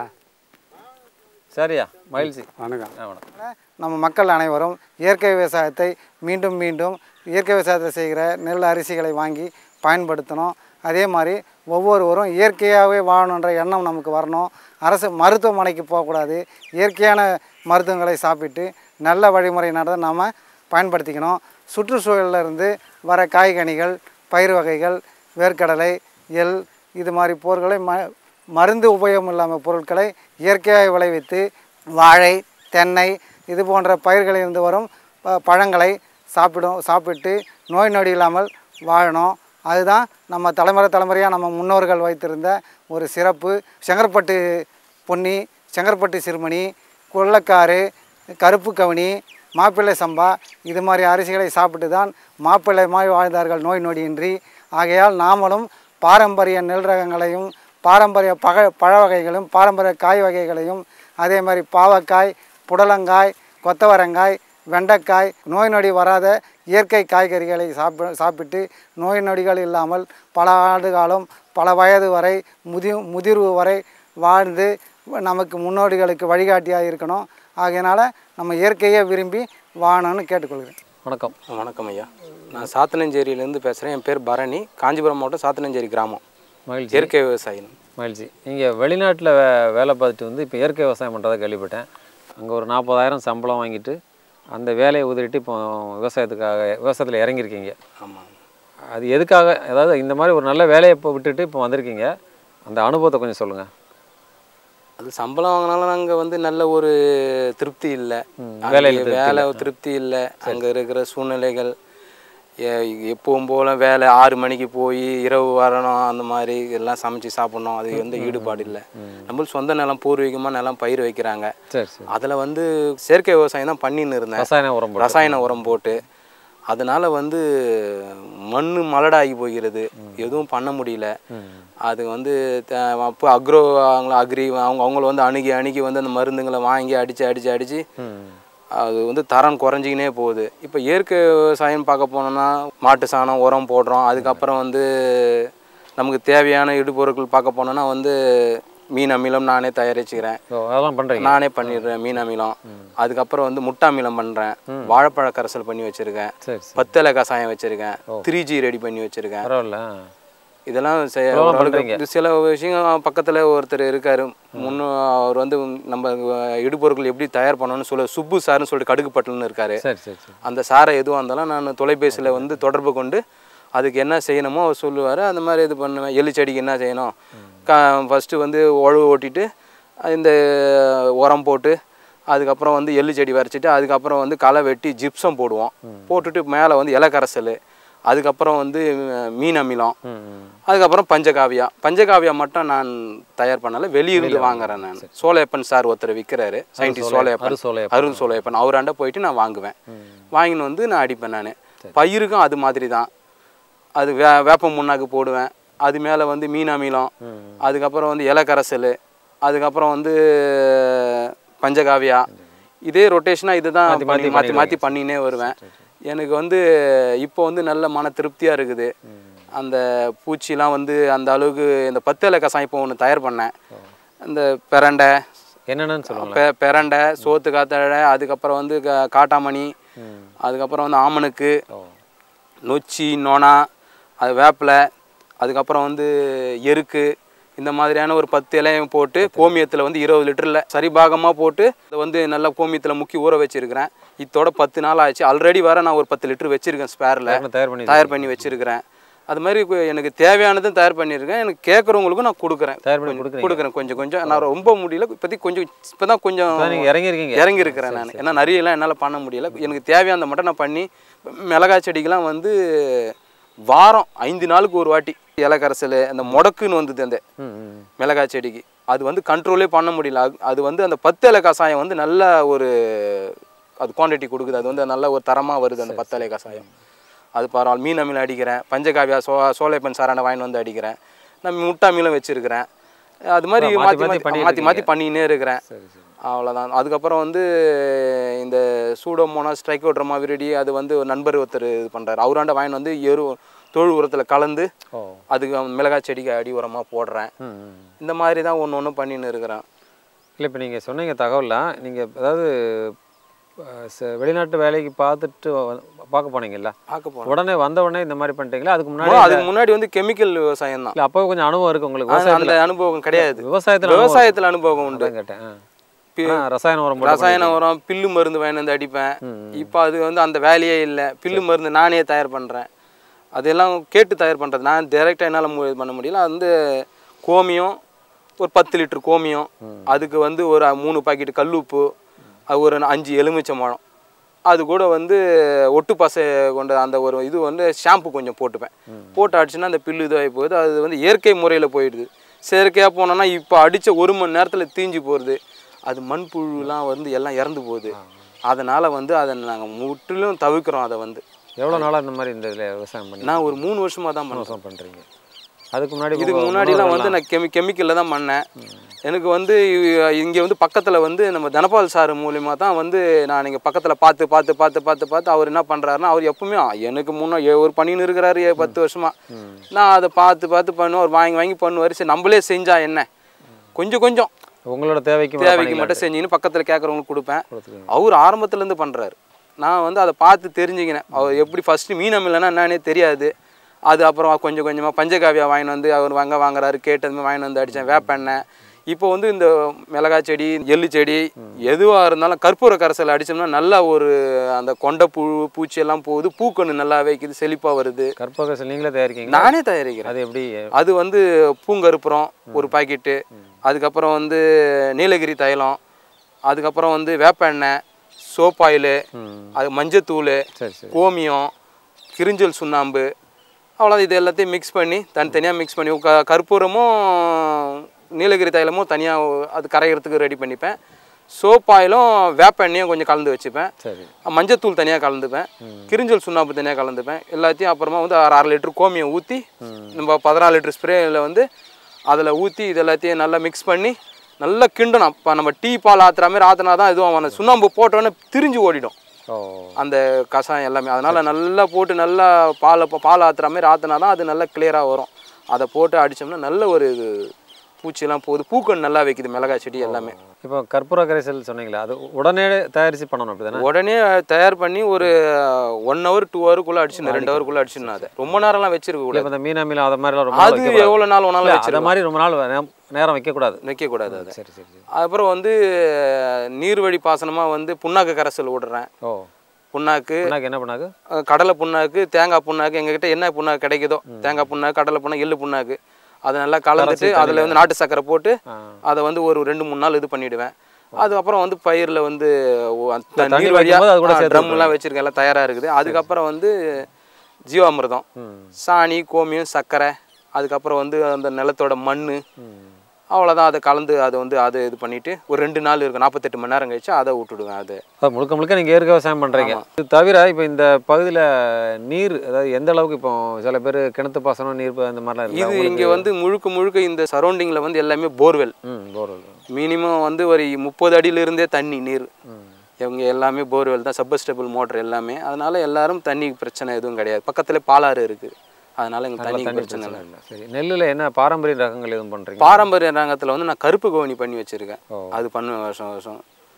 Speaker 1: சரியா மகிழ்ச்சி
Speaker 2: வணக்கம்
Speaker 1: ஆ வணக்கம்
Speaker 3: நம்ம மக்கள் அனைவரும் இயற்கை விவசாயத்தை மீண்டும் மீண்டும் இயற்கை விவசாயத்தை செய்கிற நெல் அரிசிகளை வாங்கி பயன்படுத்தணும் அதே மாதிரி ஒவ்வொருவரும் இயற்கையாகவே வாழணுன்ற எண்ணம் நமக்கு வரணும் அரசு மருத்துவமனைக்கு போகக்கூடாது இயற்கையான மருத்துவங்களை சாப்பிட்டு நல்ல வழிமுறை நடந்த நாம் பயன்படுத்திக்கணும் சுற்றுச்சூழல்ல இருந்து வர காய்கனிகள் பயிர் வகைகள் வேர்க்கடலை எள் இது மாதிரி பொருட்களை ம மருந்து உபயோகம் இல்லாமல் பொருட்களை இயற்கையாக விளைவித்து வாழை தென்னை இது போன்ற பயிர்களிலிருந்து வரும் ப- பழங்களை சாப்பிடும் சாப்பிட்டு நோய் நொடி இல்லாமல் வாழணும் அதுதான் நம்ம தலைமுறை தலைமுறையாக நம்ம முன்னோர்கள் வைத்திருந்த ஒரு சிறப்பு செங்கற்பட்டு பொன்னி செங்கற்பட்டு சிறுமணி கொள்ளக்காரு கருப்பு கவுனி மாப்பிள்ளை சம்பா இது மாதிரி அரிசிகளை சாப்பிட்டு தான் மாப்பிள்ளை மாதிரி வாழ்ந்தார்கள் நோய் நொடியின்றி ஆகையால் நாமளும் பாரம்பரிய நெல் ரகங்களையும் பாரம்பரிய பக பழ வகைகளும் பாரம்பரிய காய் வகைகளையும் அதே மாதிரி பாவக்காய் புடலங்காய் கொத்தவரங்காய் வெண்டைக்காய் நோய் நொடி வராத இயற்கை காய்கறிகளை சாப்பி சாப்பிட்டு நோய் நொடிகள் இல்லாமல் பல ஆண்டு காலம் பல வயது வரை முதி முதிர்வு வரை வாழ்ந்து நமக்கு முன்னோடிகளுக்கு வழிகாட்டியாக இருக்கணும் ஆகையினால் நம்ம இயற்கையை விரும்பி வாழணும்னு கேட்டுக்கொள்கிறேன்
Speaker 1: வணக்கம்
Speaker 4: வணக்கம் ஐயா நான் சாத்தனஞ்சேரியிலேருந்து பேசுகிறேன் என் பேர் பரணி காஞ்சிபுரம் மாவட்டம் சாத்தனஞ்சேரி கிராமம்
Speaker 1: மகிழ்ச்சி
Speaker 4: இயற்கை விவசாயி
Speaker 1: மகிழ்ச்சி நீங்கள் வெளிநாட்டில் வே வேலை பார்த்துட்டு வந்து இப்போ இயற்கை விவசாயம் பண்ணுறதை கேள்விப்பட்டேன் அங்கே ஒரு நாற்பதாயிரம் சம்பளம் வாங்கிட்டு அந்த வேலையை உதறிட்டு இப்போ விவசாயத்துக்காக விவசாயத்தில் இறங்கியிருக்கீங்க
Speaker 4: ஆமாம்
Speaker 1: அது எதுக்காக அதாவது இந்த மாதிரி ஒரு நல்ல வேலையை இப்போ விட்டுட்டு இப்போ வந்திருக்கீங்க அந்த அனுபவத்தை கொஞ்சம் சொல்லுங்கள்
Speaker 4: அது சம்பளம் வாங்கினாலும் அங்கே வந்து நல்ல ஒரு திருப்தி இல்லை
Speaker 1: வேலையில
Speaker 4: அங்கே
Speaker 1: திருப்தி
Speaker 4: வேலை திருப்தி இல்லை அங்கே இருக்கிற சூழ்நிலைகள் எ- எப்பவும் போல் வேலை ஆறு மணிக்கு போய் இரவு வரணும் அந்த மாதிரி எல்லாம் சமைச்சு சாப்பிட்ணும் அது வந்து ஈடுபாடு இல்லை நம்மளுக்கு சொந்த நிலம் பூர்வீகமாக நிலம் பயிர் வைக்கிறாங்க
Speaker 1: சரி சரி
Speaker 4: அதில் வந்து செயற்கை விவசாயம் தான் பண்ணின்னு இருந்தேன்
Speaker 1: ரசாயன உரம் போட்டு.
Speaker 4: ரசாயன உரம் போட்டு அதனால வந்து மண் மலடாகி போகிறது எதுவும் பண்ண முடியல அது வந்து த- அப்போ அக்ரோ அவங்கள அக்ரி அவங்க அவங்கள வந்து அணுகி அணுகி வந்து அந்த மருந்துங்களை வாங்கி அடித்து அடித்து அடித்து
Speaker 1: ம்
Speaker 4: அது வந்து தரம் குறைஞ்சிக்கினே போகுது இப்போ இயற்கை விவசாயம் பார்க்க போனோம்னா மாட்டு சாணம் உரம் போடுறோம் அதுக்கப்புறம் வந்து நமக்கு தேவையான இடுபொருட்கள் பார்க்க போனோம்னா வந்து மீன் அமிலம் நானே தயாரிச்சுக்கிறேன்
Speaker 1: ஓ அதெல்லாம் பண்ணுறீங்க
Speaker 4: நானே பண்ணிடுறேன் மீன் அமிலம் அதுக்கப்புறம் வந்து முட்டை அமிலம் பண்ணுறேன் வாழைப்பழ கரைசல் பண்ணி வச்சுருக்கேன்
Speaker 1: சரி சரி
Speaker 4: பத்தலை கசாயம் வச்சுருக்கேன் த்ரீ ஜி ரெடி பண்ணி வச்சுருக்கேன்
Speaker 1: பரவாயில்ல
Speaker 4: இதெல்லாம் செய்ய
Speaker 1: இதெல்லாம்
Speaker 4: ஓரளவுக்கு
Speaker 1: பண்றீங்க.
Speaker 4: இது சில விஷயம் பக்கத்தில் ஒருத்தர் இருக்கார் முன்னும் அவர் வந்து நம்ம அஹ், இடுபொருட்கள் எப்படி தயார் பண்ணணும்னு சொல்ல சுப்பு சார்னு சொல்லிட்டு கடுகுப்பட்டல்னு இருக்காரு
Speaker 1: சரி சரி சரி
Speaker 4: அந்த சாரை எதுவாக இருந்தாலும் நான் தொலைபேசியில் வந்து தொடர்பு கொண்டு அதுக்கு என்ன செய்யணுமோ அவர் சொல்லுவார் அந்த மாதிரி இது பண்ணுவேன் எள்ளு செடிக்கு என்ன செய்யணும் கா ஃபஸ்ட்டு வந்து உழவு ஓட்டிட்டு இந்த உரம் போட்டு அதுக்கப்புறம் வந்து எள்ளு செடி வரைச்சிட்டு அதுக்கப்புறம் வந்து களை வெட்டி ஜிப்சம் போடுவோம் போட்டுட்டு மேலே வந்து இலக்கரசல் அதுக்கப்புறம் வந்து அஹ், மீன் அமிலம்
Speaker 1: ம் ம்
Speaker 4: அதுக்கப்புறம் பஞ்சகாவியா பஞ்சகாவியா மட்டும் நான் தயார் பண்ணல வெளியிருந்து வாங்குறேன் நான் சோலையப்பன் சார் ஒருத்தர் விற்கிறாரு சயின்டிஸ்ட் சோலையப்பன்
Speaker 1: அறுசோலையப்பன்.
Speaker 4: அருண் சோலையப்பன் அவராண்ட போயிட்டு நான் வாங்குவேன் வாங்கின்னு வந்து நான் அடிப்பேன் நான் பயிருக்கும் அது மாதிரி தான் அது வே வேப்ப முன்னாக்கு போடுவேன் அது மேலே வந்து மீன் அமிலம் அதுக்கப்புறம் வந்து இலக்கரசல் அதுக்கப்புறம் வந்து பஞ்சகாவியா இதே ரொட்டேஷனாக இதுதான்
Speaker 1: மாத்தி மாத்தி
Speaker 4: பண்ணி மாற்றி மாற்றி பண்ணினே வருவேன் எனக்கு வந்து இப்போ வந்து நல்ல மன திருப்தியாக இருக்குது அந்த பூச்சிலாம் வந்து அந்த அளவுக்கு இந்த பத்து இலை கசாயம் இப்போ ஒன்று தயார் பண்ணேன் இந்த பிரண்டை
Speaker 1: என்னென்னு சொல்லுங்களேன்
Speaker 4: பெ பிரண்டை சோத்து காத்தழை அதுக்கப்புறம் வந்து க- காட்டாமணி அதுக்கப்புறம் வந்து ஆமணுக்கு நொச்சி நொனா அது வேப்பிலை அதுக்கப்புறம் வந்து எருக்கு இந்த மாதிரியான ஒரு பத்து இலையும் போட்டு கோமியத்தில் வந்து இருபது லிட்டரில் சரிபாகமாக போட்டு அதை வந்து நல்லா கோமியத்தில் முக்கி ஊற வச்சிருக்கிறேன் இதோட பத்து நாள் ஆச்சு ஆல்ரெடி வர நான் ஒரு பத்து லிட்டர் வச்சிருக்கேன் ஸ்பேரில்
Speaker 1: தயார் பண்ணி
Speaker 4: தயார் பண்ணி வச்சிருக்கிறேன் அது மாதிரி கு- எனக்கு தேவையானதும் தயார் பண்ணியிருக்கேன் எனக்கு கேட்குறவங்களுக்கும் நான் கொடுக்குறேன்
Speaker 1: தயார் பண்ணி
Speaker 4: கொஞ்சம்
Speaker 1: கொடுக்குறீங்க.
Speaker 4: கொடுக்குறேன் கொஞ்சம் கொஞ்சம் நான் ரொம்ப முடியல இப்போதைக்கு கொஞ்சம் இப்போ தான் கொஞ்சம்
Speaker 1: இப்பதான் நீங்க இறங்கியிருக்கீங்க
Speaker 4: இறங்கி இருக்கிறேன் நான் ஏன்னா நிறையலாம் என்னால் பண்ண முடியல எனக்கு தேவையானதை மட்டும் நான் பண்ணி மிளகாய் செடிக்கெலாம் வந்து வாரம் ஐந்து நாளுக்கு ஒரு வாட்டி இலக்கரசல் அந்த முடக்குன்னு வந்தது அந்த
Speaker 1: ம் ம்
Speaker 4: மிளகாய் செடிக்கு அது வந்து கண்ட்ரோலே பண்ண முடியல அது- அது வந்து அந்த பத்து இலை கஷாயம் வந்து நல்ல ஒரு அது குவாண்டிட்டி கொடுக்குது அது வந்து நல்ல ஒரு தரமாக வருது அந்த பத்து இலை கஷாயம் அது பரவாயில்ல மீன் அமிலம் அடிக்கிறேன் பஞ்சகாவியா சோ சோலைப்பன் சாரான வாங்கிட்டு வந்து அடிக்கிறேன் நான் முட்டை அமிலம் வச்சுருக்கிறேன் அது மாதிரி
Speaker 1: மாத்தி
Speaker 4: மாற்றி
Speaker 1: மாத்தி
Speaker 4: மாற்றி
Speaker 1: பண்ணிட்டு
Speaker 4: மாற்றி மாற்றி பண்ணினே இருக்கிறேன்
Speaker 1: சரி சரி
Speaker 4: அவ்வளோதான் அதுக்கப்புறம் வந்து இந்த சூடோமோனாஸ் ஸ்ட்ரைக்கோட்ரமா விரிடி அது வந்து ஒரு நண்பர் ஒருத்தர் இது பண்ணுறாரு அவராண்ட வாங்கிட்டு வந்து எரு தொழு உரத்தில் கலந்து
Speaker 1: ஓ
Speaker 4: அதுக்கு மிளகாய் செடிக்கு அடி உரமாக போடுறேன்
Speaker 1: ம் ம்
Speaker 4: இந்த மாதிரி தான் ஒன்று ஒன்று பண்ணின்னு இருக்கிறேன்
Speaker 1: இல்லை இப்போ நீங்கள் சொன்னீங்க தகவலாம் நீங்கள் அதாவது அஹ், ச- வெளிநாட்டு வேலைக்கு பார்த்துட்டு வ- பார்க்க போனீங்கல்ல
Speaker 4: பார்க்க போகிறோம்
Speaker 1: உடனே வந்த உடனே இந்த மாதிரி பண்ணிட்டீங்களா அதுக்கு முன்னாடி
Speaker 4: அதுக்கு முன்னாடி வந்து கெமிக்கல் விவசாயம் தான்
Speaker 1: இல்லை அப்போ கொஞ்சம் அனுபவம் இருக்கு உங்களுக்கு
Speaker 4: அந்த
Speaker 1: விவசாயத்தில்
Speaker 4: அனுபவம் கிடையாது
Speaker 1: விவசாயத்தில்
Speaker 4: விவசாயத்தில் அனுபவம் உண்டு
Speaker 1: அதான் கேட்டேன் ஆ. ஆனா, ரசாயன உரம் போட்டு
Speaker 4: ரசாயன உரம் பில்லு மருந்து வாங்கி வந்து அடிப்பேன் இப்போ அது வந்து அந்த வேலையே இல்லை பில்லு மருந்து நானே தயார் பண்ணுறேன் அதெல்லாம் கேட்டு தயார் பண்ணுறது நான் டைரெக்டாக என்னால் இது பண்ண முடியல அது வந்து கோமியம் ஒரு பத்து லிட்டர் கோமியம் அதுக்கு வந்து ஒரு மூணு பாக்கெட் கல்லுப்பு அது ஒரு அஞ்சு எலுமிச்சை பழம் அது கூட வந்து ஒட்டு பசை கொண்ட அந்த ஒரு இது வந்து ஷாம்பு கொஞ்சம் போட்டுப்பேன் போட்டு அடிச்சுன்னா அந்த பில்லு இதாகி போகுது அது வந்து இயற்கை முறையில் போயிடுது செயற்கையாக போனோன்னா இப்போ அடித்த ஒரு மணி நேரத்தில் தீஞ்சு போகிறது அது மண்புழுலாம் வந்து எல்லாம் இறந்து போகுது அதனால் வந்து அதை நாங்கள் முற்றிலும் தவிர்க்கிறோம் அதை வந்து
Speaker 1: எவ்வளோ நாளாக இந்த மாதிரி இந்த இதில் விவசாயம் பண்ணி
Speaker 4: நான் ஒரு மூணு வருஷமாக தான் பண்ணுறேன்
Speaker 1: விவசாயம் பண்ணுறீங்க அதுக்கு முன்னாடி
Speaker 4: இதுக்கு
Speaker 1: உங்க
Speaker 4: முன்னாடிலாம் வந்து
Speaker 1: முன்னோர்கள்லாம்
Speaker 4: நான் கெமி கெமிக்கலில் தான் பண்ணேன் எனக்கு வந்து இங்கே வந்து பக்கத்தில் வந்து நம்ம தனபால் சார் மூலிமா தான் வந்து நான் இங்கே பக்கத்தில் பார்த்து பார்த்து பார்த்து பார்த்து பார்த்து அவர் என்ன பண்ணுறாருன்னா அவர் எப்பவுமே எனக்கு முன்னே ஒரு பண்ணின்னு இருக்கிறாரு ஏ- பத்து வருஷமா நான் அதை பார்த்து பார்த்து பண்ணுவேன் அவர் வாங்கி வாங்கி பண்ணுவார் சரி நம்மளே செஞ்சா என்ன கொஞ்சம் கொஞ்சம்
Speaker 1: உங்களோட தேவைக்கு மேல
Speaker 4: தேவைக்கு
Speaker 1: பண்ணிக்கலாம்.
Speaker 4: மட்டும் செஞ்சுன்னு பக்கத்தில் கேட்குறவங்களுக்கு கொடுப்பேன்
Speaker 1: கொடுத்துருங்க.
Speaker 4: அவர் ஆரம்பத்துலேருந்து பண்ணுறாரு நான் வந்து அதை பார்த்து தெரிஞ்சுக்கினேன் அவர் எப்படி ஃபஸ்ட்டு மீன் அமிலன்னா என்னன்னே தெரியாது அது அப்புறம் கொஞ்சம் கொஞ்சமாக பஞ்சகாவியா வாங்கிட்டு வந்து அவர் வாங்க வாங்குறாரு கேட்டதுமே வாங்கிட்டு வந்து அடித்தேன் வேப்பெண்ணெய் இப்போ வந்து இந்த மிளகாய் செடி எள்ளு செடி எதுவாக இருந்தாலும் கற்பூர கரைசல் அடித்தோம்னா நல்லா ஒரு அந்த கொண்டை புழு பூச்சி எல்லாம் போகுது பூக்கன்று நல்லா வைக்குது செழிப்பாக வருது
Speaker 1: கற்பகசல் நீங்களே தயாரிக்கீங்களா
Speaker 4: நானே தயாரிக்கிறேன்
Speaker 1: அது எப்படி
Speaker 4: அது வந்து பூங்கருப்புறம் ஒரு பாக்கெட்டு அதுக்கப்புறம் வந்து நீலகிரி தைலம் அதுக்கப்புறம் வந்து வேப்ப எண்ணெய் சோப் ஆயிலு
Speaker 1: ம்
Speaker 4: அது மஞ்சத்தூள்
Speaker 1: சரி சரி
Speaker 4: கோமியம் கிரிஞ்சல் சுண்ணாம்பு அவ்வளோ இது எல்லாத்தையும் மிக்ஸ் பண்ணி தனித்தனியாக மிக்ஸ் பண்ணி க கற்பூரமும் நீலகிரி தைலமும் தனியாக அது கரைகிறதுக்கு ரெடி பண்ணிப்பேன் சோப் ஆயிலும் வேப்ப எண்ணெயும் கொஞ்சம் கலந்து வச்சுப்பேன்
Speaker 1: சரி
Speaker 4: மஞ்சத்தூள் தனியாக கலந்துப்பேன் கிரிஞ்சல் சுண்ணாம்பு தனியாக கலந்துப்பேன் எல்லாத்தையும் அப்புறமா வந்து அரை அரை லிட்டர் கோமியம் ஊற்றி நம்ம பதினாலு லிட்டர் ஸ்ப்ரேயில் வந்து அதில் ஊற்றி இது எல்லாத்தையும் நல்லா மிக்ஸ் பண்ணி நல்லா கிண்டணும் அப்போ நம்ம டீ பால் ஆத்துற மாதிரி ஆற்றினா தான் இதுவும் அந்த சுண்ணாம்பு போட்டோன்னே திரிஞ்சு ஓடிடும்
Speaker 1: ஓ
Speaker 4: அந்த கஷாயம் எல்லாமே அதனால் நல்லா போட்டு நல்லா பாலை பால் ஆத்துற மாதிரி ஆற்றினா தான் அது நல்லா கிளியராக வரும் அதை போட்டு அடித்தோம்னா நல்ல ஒரு இது பூச்சியெல்லாம் போகுது பூக்கள் நல்லா வைக்குது மிளகாய் செடி எல்லாமே
Speaker 1: இப்போ கற்பூர கரைசல் சொன்னீங்களா அது உடனே தயாரித்து பண்ணணும் அப்படி தானே
Speaker 4: உடனே தயார் பண்ணி ஒரு ஒன் ஹவர் டூ ஹவருக்குள்ளே அடிச்சிடணும் ரெண்டு ஹவருக்குள்ளே அடிச்சிடணும் அதை ரொம்ப நேரம்லாம் வச்சிருக்க கூடாது
Speaker 1: இப்போ இந்த மீனா மீன் அதை மாதிரிலாம் ரொம்ப நாள்
Speaker 4: அது
Speaker 1: வைக்கக்கூடாது.
Speaker 4: எவ்வளோ நாள் வேணாலும்
Speaker 1: இல்ல,
Speaker 4: வச்சிருக்கலாம்
Speaker 1: அதை மாதிரி ரொம்ப நாள் நே- நேரம் வைக்கக்கூடாது
Speaker 4: வைக்கக்கூடாது அதை
Speaker 1: சரி சரி சரி
Speaker 4: அப்புறம் வந்து நீர்வழி பாசனமாக வந்து புண்ணாக்கு கரைசல் விடுறேன்
Speaker 1: ஓ
Speaker 4: புண்ணாக்கு
Speaker 1: புண்ணாக்கு என்ன பண்ணாக்கு
Speaker 4: அஹ் கடலை புண்ணாக்கு தேங்காய் புண்ணாக்கு எங்ககிட்ட என்ன புண்ணாக்கு கிடைக்குதோ தேங்காய் புண்ணாக்கு கடலை புண்ணாக்கு எள்ளு புண்ணாக்கு அதை நல்லா கலந்துட்டு அதில் வந்து நாட்டு சக்கரை போட்டு
Speaker 1: ஆ.
Speaker 4: அதை வந்து ஒரு ரெண்டு மூணு நாள் இது பண்ணிடுவேன் அதுக்கப்புறம் வந்து பயிரில் வந்து ஒ- அந்த
Speaker 1: தண்ணி
Speaker 4: நீர்
Speaker 1: வைக்கும்போது அது கூட
Speaker 4: வழியாக
Speaker 1: சேர்த்து
Speaker 4: ட்ரம்லாம் வச்சிருக்கேன் எல்லாம் தயாராக இருக்குது அதுக்கப்புறம் வந்து ஜீவாமிர்தம்
Speaker 1: ம்
Speaker 4: சாணி கோமியம் சர்க்கரை அதுக்கப்புறம் வந்து அந்த நிலத்தோட மண்
Speaker 1: ம்
Speaker 4: அவ்வளோதான் அதை கலந்து அதை வந்து அதை இது பண்ணிட்டு ஒரு ரெண்டு நாள் இருக்கும் நாற்பத்தெட்டு மணி நேரம் கழிச்சு அதை விட்டுடுவேன் அது
Speaker 1: அது முழுக்க முழுக்க நீங்கள் இயற்கை விவசாயம் பண்ணுறீங்க இது தவிர இப்போ இந்த பகுதியில் நீர் அதாவது எந்த அளவுக்கு இப்போ சில பேர் கிணத்து பாசனம் நீர் ப- இந்த மாதிரிலாம்
Speaker 4: இது
Speaker 1: இருக்கு
Speaker 4: இங்கே வந்து முழுக்க முழுக்க இந்த சரௌண்டிங்கில் வந்து எல்லாமே போர்வெல்
Speaker 1: ம் போர்வெல்
Speaker 4: மினிமம் வந்து ஒரு முப்பது அடியிலிருந்தே தண்ணி நீர்
Speaker 1: ம்
Speaker 4: இவங்க எல்லாமே போர்வெல் தான் சப்பஸ்டபிள் மோட்டர் எல்லாமே அதனால எல்லாரும் தண்ணி பிரச்சனை எதுவும் கிடையாது பக்கத்தில் பாலாறு இருக்குது அதனால எங்களுக்கு
Speaker 1: நல்லா
Speaker 4: தண்ணி
Speaker 1: தண்ணி
Speaker 4: பிரச்சனை இல்லை
Speaker 1: இல்லை சரி நெல்லில் என்ன பாரம்பரிய ரகங்கள் எதுவும் பண்ணுறீங்க
Speaker 4: பாரம்பரிய ரங்கத்தில் வந்து நான் கருப்பு கோவணி பண்ணி வச்சுருக்கேன்
Speaker 1: ஓ.
Speaker 4: அது பண்ணுவேன் வருஷம் வருஷம்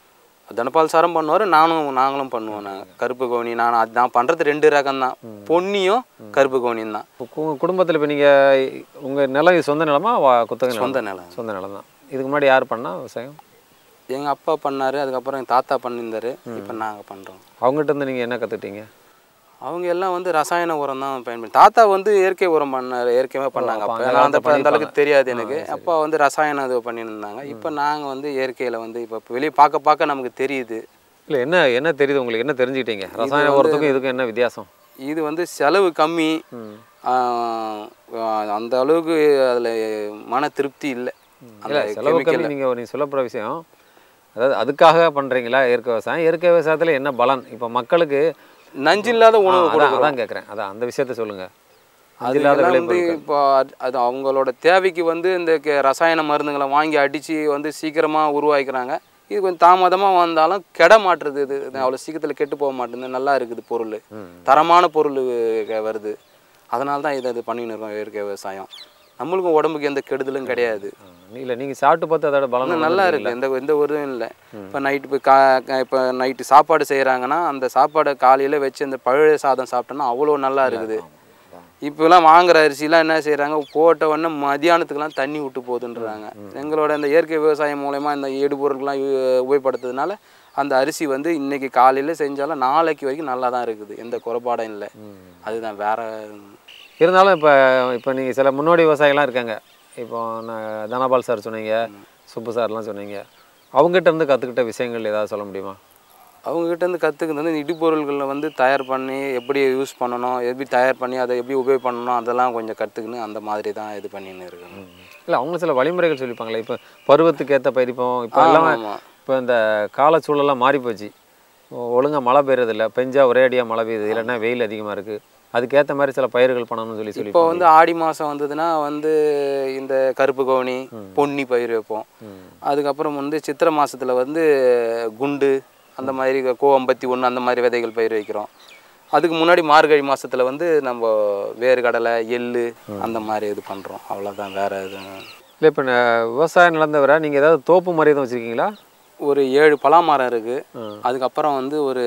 Speaker 4: தனபால் சாரம் பண்ணுவார் நானும் நாங்களும் பண்ணுவோம் நாங்கள் கருப்பு கோவணி நான் அது நான் பண்ணுறது ரெண்டு ரகம் தான் பொன்னியும் கருப்பு கோவணியும் தான்
Speaker 1: குடும்பத்தில் இப்போ நீங்கள் உங்கள் நிலம் இது சொந்த நிலமா வா குத்தகை நிலம்
Speaker 4: சொந்த நிலம்
Speaker 1: சொந்த நிலம் தான் இதுக்கு முன்னாடி யார் பண்ணா விவசாயம்
Speaker 4: எங்கள் அப்பா பண்ணார் அதுக்கப்புறம் எங்கள் தாத்தா பண்ணியிருந்தாரு இப்போ நாங்கள் பண்ணுறோம்
Speaker 1: அவங்ககிட்ட இருந்து நீங்கள் என்ன கற்றுக்கிட்டீங்க
Speaker 4: அவங்க எல்லாம் வந்து ரசாயன உரம் தான் பயன்படுத்தி தாத்தா வந்து இயற்கை உரம் பண்ணார் இயற்கையாக பண்ணாங்க
Speaker 1: அப்ப
Speaker 4: அப்போ
Speaker 1: அந்த
Speaker 4: நான் அந்த
Speaker 1: காலத்துல
Speaker 4: அந்த அளவுக்கு
Speaker 1: பண்ணிருப்பாங்க.
Speaker 4: தெரியாது எனக்கு அப்பா வந்து ரசாயன இது பண்ணிட்டு இருந்தாங்க இப்போ நாங்கள் வந்து இயற்கையில் வந்து இப்போ வெளியே பார்க்க பார்க்க நமக்கு தெரியுது
Speaker 1: இல்லை என்ன என்ன தெரியுது உங்களுக்கு என்ன தெரிஞ்சுக்கிட்டீங்க ரசாயன உரத்துக்கும் இதுக்கும் என்ன வித்தியாசம்
Speaker 4: இது வந்து செலவு கம்மி
Speaker 1: ம்.
Speaker 4: ஆஹ் ஆஹ் அந்த அளவுக்கு அதில் மன திருப்தி இல்லை அந்த
Speaker 1: இல்லை செலவு
Speaker 4: chemical
Speaker 1: கம்மி நீங்கள் நீங்கள் சொல்ல போகிற விஷயம் அதாவது அதுக்காக பண்ணுறீங்களா இயற்கை விவசாயம் இயற்கை விவசாயத்தில் என்ன பலன் இப்போ மக்களுக்கு
Speaker 4: நஞ்சில்லாத உணவு
Speaker 1: அதான்
Speaker 4: கொடுக்குறோம்
Speaker 1: அதான் கேட்குறேன் அதான் அந்த விஷயத்த சொல்லுங்கள்
Speaker 4: அது
Speaker 1: இல்லாத
Speaker 4: எல்லாம் வந்து
Speaker 1: விளைபொருட்கள்
Speaker 4: இப்போ அது- அது அவங்களோட தேவைக்கு வந்து இந்த கெ- ரசாயன மருந்துகளை வாங்கி அடித்து வந்து சீக்கிரமாக உருவாக்கிறாங்க இது கொஞ்சம் தாமதமாக வந்தாலும் கெட மாட்டுறது இது இது அவ்வளோ சீக்கிரத்தில் கெட்டு போக மாட்டேங்குது நல்லா இருக்குது பொருள் தரமான பொருள் க- வருது அதனால தான் இதை இது பண்ணின்னு இருக்கோம் இயற்கை விவசாயம் நம்மளுக்கும் உடம்புக்கு எந்த கெடுதலும் கிடையாது
Speaker 1: இல்லை நீங்கள் சாப்பிட்டு பார்த்து அதோட பலன்
Speaker 4: இன்னும் நல்லா இருக்கு எந்த எந்த ஒரு இதுவும் இல்லை இப்போ நைட்டு இப்போ கா இப்போ நைட்டு சாப்பாடு செய்கிறாங்கன்னா அந்த சாப்பாடை காலையில் வச்சு அந்த பழைய சாதம் சாப்பிட்டோன்னா அவ்வளோ நல்லா இருக்குது இப்போலாம் வாங்குற அரிசிலாம் என்ன செய்கிறாங்க போட்ட உடனே மதியானத்துக்குலாம் தண்ணி விட்டு போகுதுன்றாங்க எங்களோட இந்த இயற்கை விவசாயம் மூலயமா இந்த ஏடு பொருட்கள்லாம் யூ- உபயோகப்படுத்துறதுனால அந்த அரிசி வந்து இன்னைக்கு காலையில் செஞ்சாலும் நாளைக்கு வரைக்கும் நல்லா தான் இருக்குது எந்த குறைபாடும் இல்லை அதுதான் வேற
Speaker 1: இருந்தாலும் இப்போ இப்போ நீங்கள் சில முன்னோடி விவசாயிகள்லாம் இருக்காங்க இப்போ நான் தனபால் சார் சொன்னீங்க சுப்பு சார்லாம் சொன்னீங்க அவங்ககிட்ட இருந்து கற்றுக்கிட்ட விஷயங்கள் ஏதாவது சொல்ல முடியுமா
Speaker 4: அவங்ககிட்ட இருந்து கற்றுக்கிறது வந்து இடிபொருள்களில் வந்து தயார் பண்ணி எப்படி யூஸ் பண்ணணும் எப்படி தயார் பண்ணி அதை எப்படி உபயோக பண்ணணும் அதெல்லாம் கொஞ்சம் கற்றுக்குன்னு அந்த மாதிரி தான் இது பண்ணின்னு இருக்கணும்
Speaker 1: இல்லை அவங்க சில வழிமுறைகள் சொல்லிப்பாங்களே இப்போ பருவத்துக்கு ஏற்ற பயிரிப்போம் இப்போ எல்லாமே
Speaker 4: ஆமாம்
Speaker 1: இப்போ இந்த கால சூழல்லாம் மாறி போச்சு ஒழுங்காக மழை பெய்யறதில்ல பெஞ்சா ஒரே அடியாக மழை பெய்யுது இல்லைன்னா வெயில் அதிகமாக இருக்குது அதுக்கேற்ற மாதிரி சில பயிர்கள் பண்ணணும்னு சொல்லி சொல்லி
Speaker 4: இப்போ வந்து ஆடி மாதம் வந்ததுன்னா வந்து இந்த கருப்பு கவுனி பொன்னி பயிர் வைப்போம் அதுக்கப்புறம் வந்து சித்திரை மாசத்துல வந்து குண்டு அந்த மாதிரி கோ ஐம்பத்தி ஒன்று அந்த மாதிரி விதைகள் பயிர் வைக்கிறோம் அதுக்கு முன்னாடி மார்கழி மாசத்துல வந்து நம்ம வேர்க்கடலை எள்ளு அந்த மாதிரி இது பண்ணுறோம் அவ்வளோதான் வேற எதுவும்
Speaker 1: இல்லை இப்போ விவசாயம் நடந்தவரை நீங்கள் ஏதாவது தோப்பு மாதிரி எதுவும் வச்சுருக்கீங்களா
Speaker 4: ஒரு ஏழு பலாமரம் இருக்குது அதுக்கப்புறம் வந்து ஒரு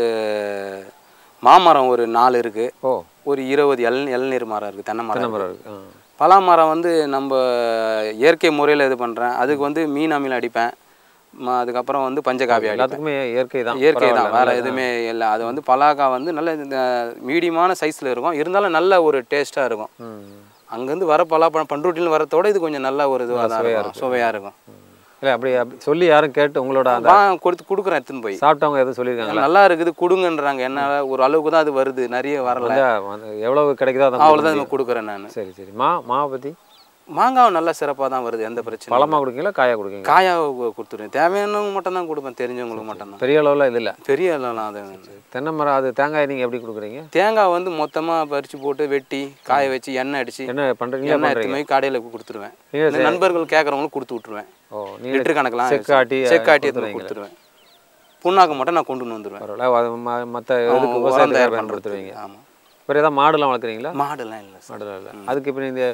Speaker 4: மாமரம் ஒரு நாலு இருக்குது
Speaker 1: ஓ
Speaker 4: ஒரு இருபது இள இளநீர் மரம் இருக்குது தென்னை மரம்
Speaker 1: தென்னை
Speaker 4: இருக்கு.
Speaker 1: மரம் இருக்குது ஆ
Speaker 4: பலாமரம் வந்து நம்ம இயற்கை முறையில் இது பண்ணுறேன் அதுக்கு வந்து மீன் அமில் அடிப்பேன் ம- அதுக்கப்புறம் வந்து பஞ்சகாவி அடிப்பேன்
Speaker 1: எல்லாத்துக்குமே இயற்கை தான்
Speaker 4: இயற்கை தான்
Speaker 1: பரவாயில்ல,
Speaker 4: வேற
Speaker 1: நல்லது.
Speaker 4: எதுவுமே இல்லை அது வந்து பலாக்கா வந்து நல்ல மீடியமான சைஸில் இருக்கும் இருந்தாலும் நல்ல ஒரு டேஸ்ட்டாக இருக்கும்
Speaker 1: ம்
Speaker 4: அங்கேருந்து வர பலாப்பழம் பண்ருட்டியில் வரத்தோட இது கொஞ்சம் நல்ல ஒரு இதுவாக தான் இருக்கும் சுவையாக இருக்கும்
Speaker 1: இல்லை அப்படி அப்படி சொல்லி யாரும் கேட்டு உங்களோட அந்த
Speaker 4: வா கொடுத்து கொடுக்குறேன் எடுத்துன்னு போய்
Speaker 1: சாப்பிட்டவங்க எதுவும் சொல்லியிருக்காங்களா
Speaker 4: நல்லா இருக்குது கொடுங்கன்றாங்க என்னால் ஒரு அளவுக்கு தான் அது வருது நிறைய வரல
Speaker 1: வந்து வந்து எவ்வளவு கிடைக்குதோ அதை
Speaker 4: அவ்வளோதான் இது கொடுக்குறேன் நான்
Speaker 1: சரி சரி மா மாவை பற்றி
Speaker 4: மாங்காவும் நல்லா சிறப்பாக தான் வருது எந்த பிரச்சனையும் இல்லை.
Speaker 1: பழமாக கொடுக்கீங்களா காயாக கொடுக்கீங்க
Speaker 4: காயாக கு- கொடுத்துருவேன் தேவையானவங்க மட்டும் தான் கொடுப்பேன் தெரிஞ்சவங்களுக்கு மட்டும் தான்
Speaker 1: பெரிய அளவில் இது இல்லை
Speaker 4: பெரிய அளவுலாம் அது
Speaker 1: தென்னை மரம் அது தேங்காய் நீங்கள் எப்படி கொடுக்குறீங்க
Speaker 4: தேங்காய் வந்து மொத்தமாக பறித்து போட்டு வெட்டி காய வச்சு எண்ணெய் அடிச்சு
Speaker 1: என்ன பண்ணுறீங்களா
Speaker 4: எண்ணெய் எடுத்து போய் கடையில் கொடுத்துருவேன்
Speaker 1: நீங்க
Speaker 4: இந்த நண்பர்கள் கேட்குறவங்களுக்கு கொடுத்து விட்ருவேன்
Speaker 1: ஓ நீங்கள்
Speaker 4: லிட்டர் கணக்கெலாம்
Speaker 1: செக்காட்டி
Speaker 4: செக்காட்டி எடுத்து கொடுத்துருவேன் புண்ணாக்கு மட்டும் நான் கொண்டு வந்து வந்துடுவேன்
Speaker 1: பரவாயில்ல அது மற்ற இதுக்கு
Speaker 4: உரம்
Speaker 1: விவசாயத்துக்கு
Speaker 4: தயார்
Speaker 1: பயன்படுத்துவீங்க
Speaker 4: ஆமாம்
Speaker 1: வேறு ஏதாவது மாடுலாம் வளர்க்குறீங்களா
Speaker 4: மாடுலாம் இல்லை சார்
Speaker 1: மாடுலாம் இல்லை அதுக்கு இப்போ இந்த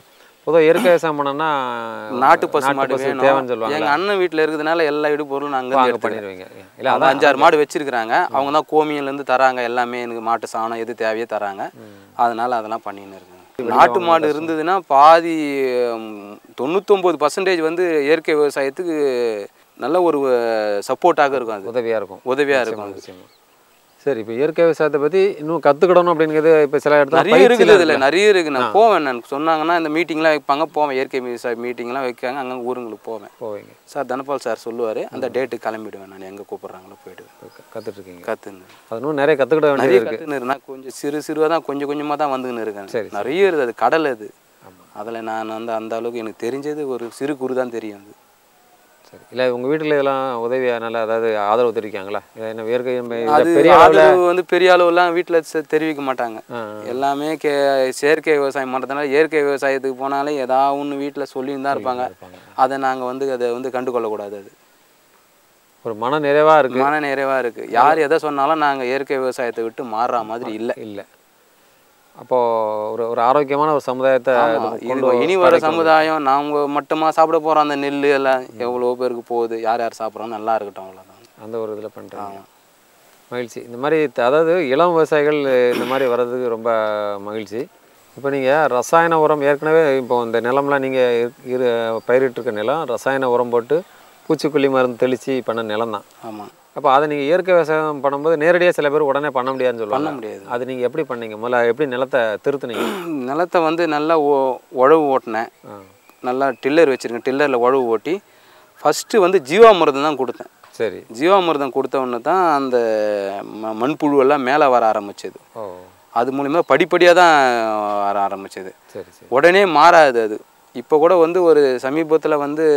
Speaker 1: பொதுவாக இயற்கை விவசாயம் பண்ணோம்னா
Speaker 4: நாட்டு பசு மாடு வேணும்
Speaker 1: தேவைன்னு சொல்லுவாங்க
Speaker 4: எங்க அண்ணன் வீட்டுல இருக்கிறதுனால எல்லா இடு பொருளும் நாங்க
Speaker 1: அங்கே
Speaker 4: எடுத்துக்கிறேன்
Speaker 1: பண்ணிடுவீங்க இல்லை
Speaker 4: அவங்க
Speaker 1: அதான்
Speaker 4: அஞ்சாறு மாடு வச்சிருக்கிறாங்க அவங்க தான் கோமியம்ல இருந்து தராங்க எல்லாமே எனக்கு மாட்டு சாணம் எது தேவையோ தராங்க அதனால அதெல்லாம் பண்ணின்னு இருக்கேன் நாட்டு மாடு இருந்ததுன்னா பாதி ம், தொண்ணூத்தொம்பது பர்சன்டேஜ் வந்து இயற்கை விவசாயத்துக்கு நல்ல ஒரு சப்போர்ட்டாக இருக்கும் அது
Speaker 1: உதவியாக இருக்கும்
Speaker 4: உதவியா இருக்கும் அது.
Speaker 1: நிச்சயமா. சரி இப்போ இயற்கை விவசாயத்தை பற்றி இன்னும் கற்றுக்கிடணும் அப்படிங்கிறது இப்போ சில இடத்துல
Speaker 4: நிறைய
Speaker 1: பயிற்சிலாம்
Speaker 4: இருக்குது இதில்
Speaker 1: இருக்குல்ல?
Speaker 4: நிறைய இருக்குது நான் போவேன் நான் சொன்னாங்கன்னா இந்த மீட்டிங்லாம் வைப்பாங்க போவேன் இயற்கை விவசாய மீட்டிங்லாம் வைக்காங்க அங்கே ஊருங்களுக்கு போவேன்
Speaker 1: போவீங்க
Speaker 4: சார் தனபால் சார் சொல்லுவார் அந்த டேட்டுக்கு கிளம்பிடுவேன் நான் எங்கே கூப்பிட்றாங்களோ போயிடுவேன்
Speaker 1: கற்றுட்ருக்கீங்க
Speaker 4: கற்றுன்னு
Speaker 1: அது இன்னும் நிறைய கற்றுக்கிட வேண்டியது
Speaker 4: நிறைய
Speaker 1: இருக்குது
Speaker 4: கற்றுன்னு இருந்தால் கொஞ்சம் சிறு சிறுவாக தான் கொஞ்சம் கொஞ்சமாக தான் வந்துக்கின்னு இருக்கேன்
Speaker 1: சரி, சரி.
Speaker 4: நிறைய இருக்குது அது கடல் அது அதில் நான் வந்து அந்த அளவுக்கு எனக்கு தெரிஞ்சது ஒரு சிறு குறு தான் தெரியும் அது
Speaker 1: சரி இல்லை உங்கள் வீட்டில் இதெல்லாம் உதவியா நல்லா அதாவது ஆதரவு தெரிவிக்காங்களா இது என்ன இயற்கை நம்ம இதுல
Speaker 4: அது
Speaker 1: பெரிய அளவில்
Speaker 4: ஆதரவு வந்து பெரிய அளவுலாம் வீட்டில் தெரிவிக்க மாட்டாங்க
Speaker 1: ஆ,
Speaker 4: எல்லாமே கே செயற்கை விவசாயம் பண்ணுறதுனால இயற்கை விவசாயத்துக்கு போனாலே ஏதாவது ஒன்று வீட்டில் சொல்லின்னு தான் இருப்பாங்க அதை நாங்கள் வந்து அதை வந்து கண்டுகொள்ளக்கூடாது அது
Speaker 1: ஒரு மன நிறைவாக இருக்குது
Speaker 4: மன நிறைவாக இருக்குது யார் எதை சொன்னாலும் நாங்கள் இயற்கை விவசாயத்தை விட்டு மாறுற மாதிரி இல்லை
Speaker 1: இல்லை அப்போது ஒரு ஒரு ஆரோக்கியமான ஒரு சமுதாயத்தை
Speaker 4: ஆமா,
Speaker 1: இது
Speaker 4: இது
Speaker 1: கொண்டு வ-
Speaker 4: இனி வர
Speaker 1: படைக்கணும்.
Speaker 4: சமுதாயம் நாம மட்டுமா சாப்பிட போறோம் அந்த நெல் எல்லாம் எவ்வளோ பேருக்கு போகுது யார் யார் சாப்பிட்றோம் நல்லா இருக்கட்டும் அவ்வளோதான்
Speaker 1: அந்த ஒரு இதில் பண்ணுறாங்க மகிழ்ச்சி இந்த மாதிரி த- அதாவது இளம் விவசாயிகள் இந்த மாதிரி வர்றதுக்கு ரொம்ப மகிழ்ச்சி இப்போ நீங்கள் ரசாயன உரம் ஏற்கனவே இப்போ இந்த நிலம்லாம் நீங்கள் இரு பயிரிட்டிருக்க நிலம் ரசாயன உரம் போட்டு பூச்சிக்கொல்லி மருந்து தெளித்து பண்ண நிலம் தான்
Speaker 4: ஆமாம்
Speaker 1: அப்போ அதை நீங்கள் இயற்கை விவசாயம் பண்ணும்போது நேரடியாக சில பேர் உடனே பண்ண முடியாதுன்னு
Speaker 4: பண்ண
Speaker 1: சொல்லுவாங்க
Speaker 4: முடியாது
Speaker 1: அது நீங்கள் எப்படி பண்ணீங்க முதல்ல எப்படி நிலத்தை திருத்துனீங்க
Speaker 4: நிலத்தை வந்து நல்லா ஒ- உழவு ஓட்டினேன்
Speaker 1: ஆ
Speaker 4: நல்லா டில்லர் வச்சுருக்கேன் டில்லரில் உழவு ஓட்டி ஃபஸ்ட்டு வந்து ஜீவாமிர்தம் தான் கொடுத்தேன்
Speaker 1: சரி
Speaker 4: ஜீவாமிர்தம் கொடுத்த உடனே தான் அந்த ம- மண்புழுவெல்லாம் மேலே வர ஆரம்பிச்சது
Speaker 1: ஓ
Speaker 4: அது மூலிமா படிப்படியாக தான் வர ஆரம்பிச்சது
Speaker 1: சரி சரி
Speaker 4: உடனே மாறாது அது இப்போ கூட வந்து ஒரு சமீபத்தில் வந்து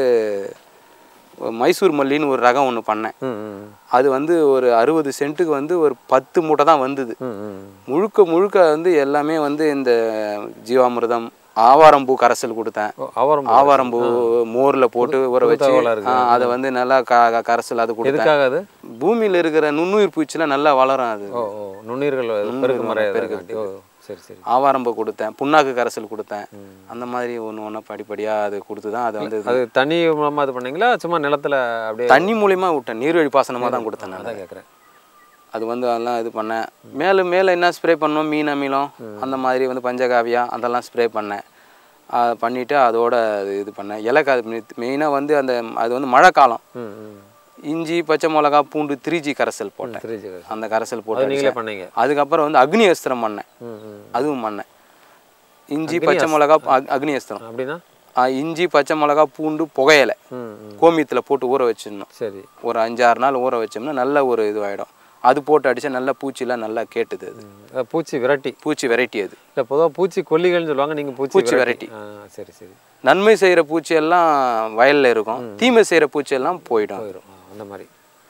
Speaker 4: மைசூர் மல்லின்னு ஒரு ரகம் ஒன்று பண்ணேன்
Speaker 1: ம் ம்
Speaker 4: அது வந்து ஒரு அறுபது சென்ட்டுக்கு வந்து ஒரு பத்து மூட்டை தான் வந்தது
Speaker 1: ம் ம்
Speaker 4: முழுக்க முழுக்க வந்து எல்லாமே வந்து இந்த ஜீவாமிர்தம் ஆவாரம்பூ கரைசல் கொடுத்தேன்
Speaker 1: ஓ அவரம்
Speaker 4: ஆவாரம்பூ மோரில் போட்டு ஊற
Speaker 1: புது
Speaker 4: வச்சு
Speaker 1: தகவலா இருக்கு.
Speaker 4: ஆ, அதை வந்து நல்லா க க- கரைசல் அது கொடுத்தேன்
Speaker 1: எதுக்காக அது
Speaker 4: பூமியில் இருக்கிற நுண்ணுயிர் பூச்சிலாம் நல்லா வளரும் அது
Speaker 1: ஓ ஓ நுண்ணீர்கள் பெருக்கு மறையாத ஓ சரி சரி
Speaker 4: ஆவாரம்பூ கொடுத்தேன் புண்ணாக்கு கரைசல் கொடுத்தேன் அந்த மாதிரி ஒன்று ஒன்று படிப்படியாக அது கொடுத்து தான் அதை வந்து
Speaker 1: அது தண்ணி மூலமா இது பண்ணீங்களா சும்மா நிலத்துல அப்படியே
Speaker 4: தண்ணி மூலியமா விட்டேன் நீர்வழி பாசனமாக தான் கொடுத்தேன் நான்
Speaker 1: அதான் கேட்குறேன்
Speaker 4: அது வந்து அதெல்லாம் இது பண்ணேன் மேலும் மேலே என்ன ஸ்ப்ரே பண்ணோம் மீன் அமிலம் அந்த மாதிரி வந்து பஞ்சகாவியா அதெல்லாம் ஸ்ப்ரே பண்ணேன் அது பண்ணிவிட்டு அதோட அது இது பண்ணேன் இலக்காது மெயினாக வந்து அந்த அது வந்து மழை காலம்
Speaker 1: ம் ம்
Speaker 4: இஞ்சி பச்சை மிளகா பூண்டு த்ரீ ஜி கரைசல் போட்டேன்
Speaker 1: தெரிஞ்சு
Speaker 4: அந்த கரைசல்
Speaker 1: அது
Speaker 4: போட்டு
Speaker 1: நீங்களே
Speaker 4: அடிச்சேன்.
Speaker 1: பண்ணீங்க
Speaker 4: அதுக்கப்புறம் வந்து அக்னி அஸ்திரம் பண்ணேன்
Speaker 1: ம் ம்
Speaker 4: அதுவும் பண்ணேன் இஞ்சி பச்சை மிளகா அக்- அக்னி அஸ்திரம்
Speaker 1: அப்படின்னா
Speaker 4: ஆ, இஞ்சி பச்சை மிளகா பூண்டு புகையிலை
Speaker 1: ம் ம்
Speaker 4: கோமியத்தில் போட்டு ஊற வச்சிடணும்
Speaker 1: சரி
Speaker 4: ஒரு அஞ்சாறு நாள் ஊற வச்சோம்னா நல்ல ஒரு இதுவாகிடும் அது போட்டு அடிச்சா நல்லா பூச்சிலாம் நல்லா கேட்டுது அது
Speaker 1: ம். அது பூச்சி விரட்டி
Speaker 4: பூச்சி வெரைட்டி அது
Speaker 1: இல்லை பொதுவாக பூச்சி கொல்லிகள்னு சொல்லுவாங்க நீங்கள் பூச்சி
Speaker 4: பூச்சி
Speaker 1: விரட்டி
Speaker 4: விரட்டி.
Speaker 1: ஆ சரி சரி
Speaker 4: நன்மை செய்கிற பூச்சி எல்லாம் வயலில் இருக்கும் தீமை செய்கிற பூச்சி எல்லாம் போயிடும்
Speaker 1: போயிடும் ஆ, அந்த மாதிரி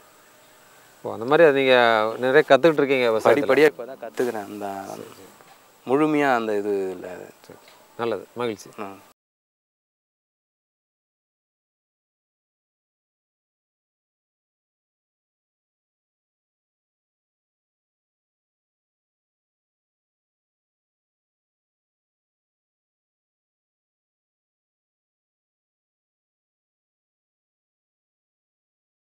Speaker 1: ஓ அந்த மாதிரி அது நீங்கள் நிறைய கற்றுக்கிட்டு இருக்கீங்க விவசாயத்தில்
Speaker 4: படிப்படியாக இப்போ தான் கற்றுக்குறேன் அந்த முழுமையாக அந்த இது இல்லை
Speaker 1: நல்லது மகிழ்ச்சி
Speaker 4: ம்